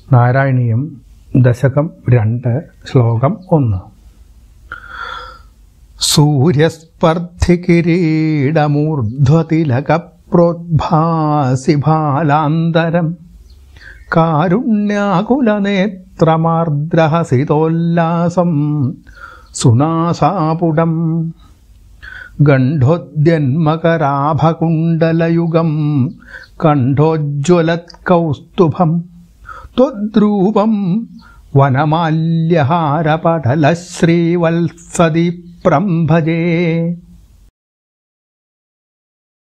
നാരായണീയം ദശകം രണ്ട് ശ്ലോകം ഒന്ന് സൂര്യസ്പർദ്ധികിരീടമൂർധ്വതിലകപ്രോദ്ഭാസിഭാലാന്തരം കാരുണ്യാകുലനേത്രമാർദ്രഹസിതോല്ലാസം സുനാസാപുടം ഗണ്ഡോദ്യന്മകരാഭകുണ്ടലയുഗം കണ്ഠോജ്വലത്കൗസ്തുഭം ത്വദ്രൂപം വനമാല്യഹാരപടലശ്രീവത്സദീപ്രം ഭജേ